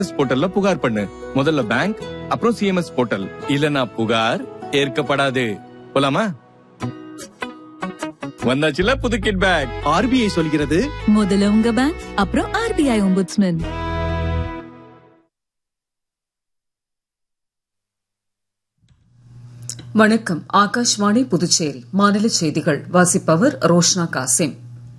போர்ட்டல்ல புகார் பண்ணு முதல்ல பேங்க் அப்புறம் சிஎம்எஸ் போர்ட்டல் இல்லனா புகார் ஏற்கப்படாது போலாமா வந்தாச்சுல புது கிட் பேக் ஆர்பிஐ சொல்கிறது முதல்ல உங்க பேங்க் அப்புறம் ஆர்பிஐ ஒம்புட்ஸ்மேன் வணக்கம் ஆகாஷ்வாணி புதுச்சேரி மாநில செய்திகள் வாசிப்பவர் ரோஷ்னா காசிம்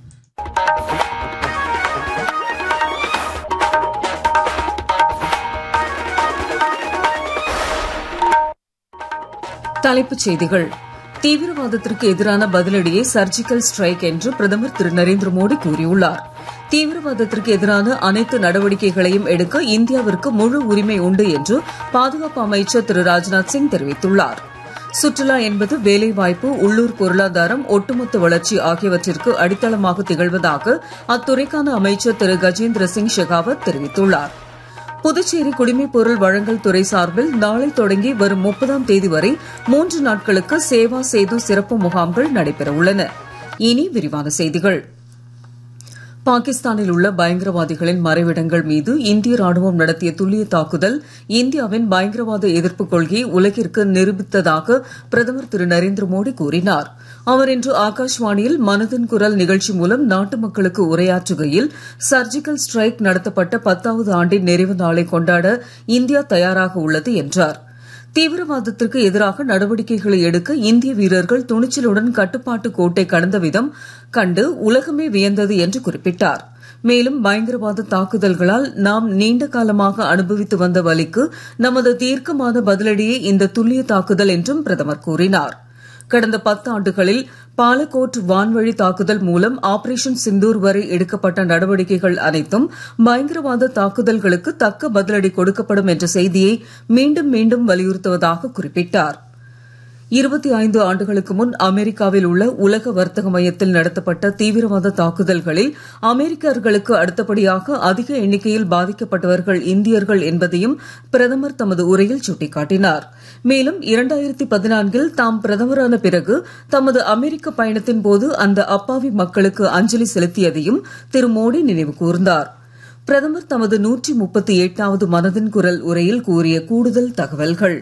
தலைப்புச் செய்திகள் தீவிரவாதத்திற்கு எதிரான பதிலடியை சர்ஜிக்கல் ஸ்ட்ரைக் என்று பிரதமர் திரு நரேந்திர மோடி கூறியுள்ளார் தீவிரவாதத்திற்கு எதிரான அனைத்து நடவடிக்கைகளையும் எடுக்க இந்தியாவிற்கு முழு உரிமை உண்டு என்று பாதுகாப்பு அமைச்சர் திரு ராஜ்நாத் சிங் தெரிவித்துள்ளார் சுற்றுலா என்பது வேலைவாய்ப்பு உள்ளூர் பொருளாதாரம் ஒட்டுமொத்த வளர்ச்சி ஆகியவற்றிற்கு அடித்தளமாக திகழ்வதாக அத்துறைக்கான அமைச்சர் திரு கஜேந்திர சிங் ஷெகாவத் தெரிவித்துள்ளார் புதுச்சேரி குடிமைப் பொருள் வழங்கல் துறை சார்பில் நாளை தொடங்கி வரும் முப்பதாம் தேதி வரை மூன்று நாட்களுக்கு சேவா சேது சிறப்பு முகாம்கள் நடைபெறவுள்ளன இனி விரிவான செய்திகள் பாகிஸ்தானில் உள்ள பயங்கரவாதிகளின் மறைவிடங்கள் மீது இந்திய ராணுவம் நடத்திய துல்லிய தாக்குதல் இந்தியாவின் பயங்கரவாத எதிர்ப்புக் கொள்கையை உலகிற்கு நிரூபித்ததாக பிரதமர் திரு நரேந்திர மோடி கூறினார் அவர் இன்று ஆகாஷ்வாணியில் மனதின் குரல் நிகழ்ச்சி மூலம் நாட்டு மக்களுக்கு உரையாற்றுகையில் சர்ஜிக்கல் ஸ்ட்ரைக் நடத்தப்பட்ட பத்தாவது ஆண்டின் நிறைவு நாளை கொண்டாட இந்தியா தயாராக உள்ளது என்றார் தீவிரவாதத்திற்கு எதிராக நடவடிக்கைகளை எடுக்க இந்திய வீரர்கள் துணிச்சலுடன் கட்டுப்பாட்டு கோட்டை கடந்த விதம் கண்டு உலகமே வியந்தது என்று குறிப்பிட்டார் மேலும் பயங்கரவாத தாக்குதல்களால் நாம் நீண்ட காலமாக அனுபவித்து வந்த வலிக்கு நமது தீர்க்கமான பதிலடியே இந்த துல்லிய தாக்குதல் என்றும் பிரதமர் கூறினார் கடந்த பத்து ஆண்டுகளில் பாலகோட் வான்வழி தாக்குதல் மூலம் ஆபரேஷன் சிந்தூர் வரை எடுக்கப்பட்ட நடவடிக்கைகள் அனைத்தும் பயங்கரவாத தாக்குதல்களுக்கு தக்க பதிலடி கொடுக்கப்படும் என்ற செய்தியை மீண்டும் மீண்டும் வலியுறுத்துவதாக குறிப்பிட்டார் இருபத்தி ஐந்து ஆண்டுகளுக்கு முன் அமெரிக்காவில் உள்ள உலக வர்த்தக மையத்தில் நடத்தப்பட்ட தீவிரவாத தாக்குதல்களில் அமெரிக்கர்களுக்கு அடுத்தபடியாக அதிக எண்ணிக்கையில் பாதிக்கப்பட்டவர்கள் இந்தியர்கள் என்பதையும் பிரதமர் தமது உரையில் சுட்டிக்காட்டினார் மேலும் இரண்டாயிரத்தி பதினான்கில் தாம் பிரதமரான பிறகு தமது அமெரிக்க பயணத்தின் போது அந்த அப்பாவி மக்களுக்கு அஞ்சலி செலுத்தியதையும் திரு மோடி நினைவு கூர்ந்தார் பிரதமர் தமது நூற்றி முப்பத்தி எட்டாவது மனதின் குரல் உரையில் கூறிய கூடுதல் தகவல்கள்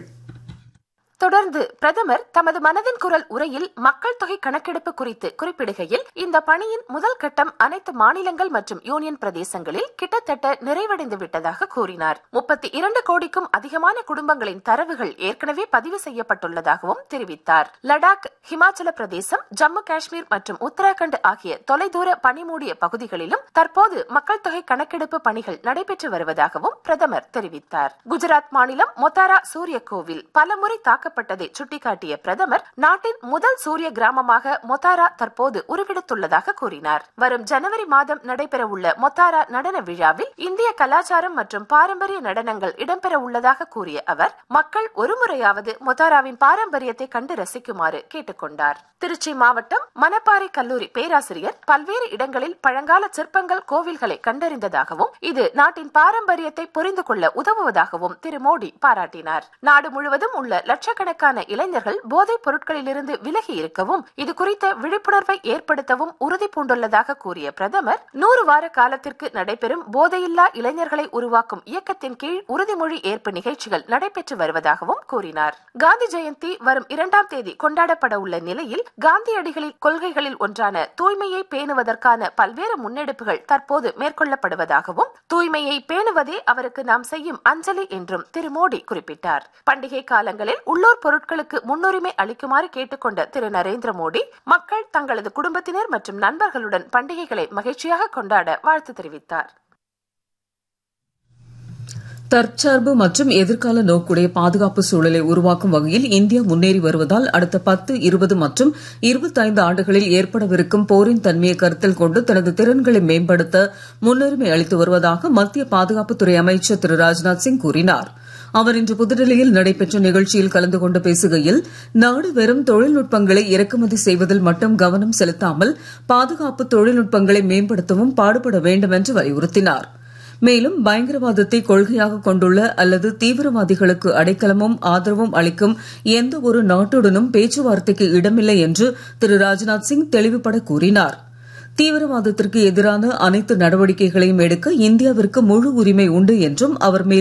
தொடர்ந்து பிரதமர் தமது மனதின் குரல் உரையில் மக்கள் தொகை கணக்கெடுப்பு குறித்து குறிப்பிடுகையில் இந்த பணியின் முதல் கட்டம் அனைத்து மாநிலங்கள் மற்றும் யூனியன் பிரதேசங்களில் கிட்டத்தட்ட நிறைவடைந்து விட்டதாக கூறினார் முப்பத்தி இரண்டு கோடிக்கும் அதிகமான குடும்பங்களின் தரவுகள் ஏற்கனவே பதிவு செய்யப்பட்டுள்ளதாகவும் தெரிவித்தார் லடாக் ஹிமாச்சல பிரதேசம் ஜம்மு காஷ்மீர் மற்றும் உத்தராகண்ட் ஆகிய தொலைதூர பனிமூடிய பகுதிகளிலும் தற்போது மக்கள் தொகை கணக்கெடுப்பு பணிகள் நடைபெற்று வருவதாகவும் பிரதமர் தெரிவித்தார் குஜராத் மாநிலம் மொத்தாரா சூரிய கோவில் பலமுறை தாக்க தாக்கப்பட்டதை சுட்டிக்காட்டிய பிரதமர் நாட்டின் முதல் சூரிய கிராமமாக மொத்தாரா தற்போது உருவெடுத்துள்ளதாக கூறினார் வரும் ஜனவரி மாதம் நடைபெறவுள்ள மொத்தாரா நடன விழாவில் இந்திய கலாச்சாரம் மற்றும் பாரம்பரிய நடனங்கள் இடம்பெற உள்ளதாக கூறிய அவர் மக்கள் ஒருமுறையாவது மொத்தாராவின் பாரம்பரியத்தை கண்டு ரசிக்குமாறு கேட்டுக்கொண்டார் திருச்சி மாவட்டம் மணப்பாறை கல்லூரி பேராசிரியர் பல்வேறு இடங்களில் பழங்கால சிற்பங்கள் கோவில்களை கண்டறிந்ததாகவும் இது நாட்டின் பாரம்பரியத்தை புரிந்து கொள்ள உதவுவதாகவும் திரு மோடி பாராட்டினார் நாடு முழுவதும் உள்ள லட்சக்கணக்கான லட்சக்கணக்கான இளைஞர்கள் போதைப் பொருட்களிலிருந்து விலகி இருக்கவும் இது குறித்த விழிப்புணர்வை ஏற்படுத்தவும் உறுதி பூண்டுள்ளதாக கூறிய பிரதமர் நூறு வார காலத்திற்கு நடைபெறும் போதையில்லா இளைஞர்களை உருவாக்கும் இயக்கத்தின் கீழ் உறுதிமொழி ஏற்பு நிகழ்ச்சிகள் நடைபெற்று வருவதாகவும் கூறினார் காந்தி ஜெயந்தி வரும் இரண்டாம் தேதி கொண்டாடப்பட உள்ள நிலையில் காந்தியடிகளின் கொள்கைகளில் ஒன்றான தூய்மையை பேணுவதற்கான பல்வேறு முன்னெடுப்புகள் தற்போது மேற்கொள்ளப்படுவதாகவும் தூய்மையை பேணுவதே அவருக்கு நாம் செய்யும் அஞ்சலி என்றும் திரு மோடி குறிப்பிட்டார் பண்டிகை காலங்களில் உள்ளூர் பொருட்களுக்கு முன்னுரிமை அளிக்குமாறு கேட்டுக்கொண்ட திரு நரேந்திர மோடி மக்கள் தங்களது குடும்பத்தினர் மற்றும் நண்பர்களுடன் பண்டிகைகளை மகிழ்ச்சியாக கொண்டாட வாழ்த்து தெரிவித்தார் தற்சார்பு மற்றும் எதிர்கால நோக்குடைய பாதுகாப்பு சூழலை உருவாக்கும் வகையில் இந்தியா முன்னேறி வருவதால் அடுத்த பத்து இருபது மற்றும் இருபத்தைந்து ஆண்டுகளில் ஏற்படவிருக்கும் போரின் தன்மையை கருத்தில் கொண்டு தனது திறன்களை மேம்படுத்த முன்னுரிமை அளித்து வருவதாக மத்திய பாதுகாப்புத்துறை அமைச்சர் திரு ராஜ்நாத் சிங் கூறினார் அவர் இன்று புதுடெல்லியில் நடைபெற்ற நிகழ்ச்சியில் கலந்து கொண்டு பேசுகையில் நாடு வெறும் தொழில்நுட்பங்களை இறக்குமதி செய்வதில் மட்டும் கவனம் செலுத்தாமல் பாதுகாப்பு தொழில்நுட்பங்களை மேம்படுத்தவும் பாடுபட வேண்டும் என்று வலியுறுத்தினார் மேலும் பயங்கரவாதத்தை கொள்கையாக கொண்டுள்ள அல்லது தீவிரவாதிகளுக்கு அடைக்கலமும் ஆதரவும் அளிக்கும் எந்த ஒரு நாட்டுடனும் பேச்சுவார்த்தைக்கு இடமில்லை என்று திரு ராஜ்நாத் சிங் தெளிவுபட கூறினார் தீவிரவாதத்திற்கு எதிரான அனைத்து நடவடிக்கைகளையும் எடுக்க இந்தியாவிற்கு முழு உரிமை உண்டு என்றும் அவர்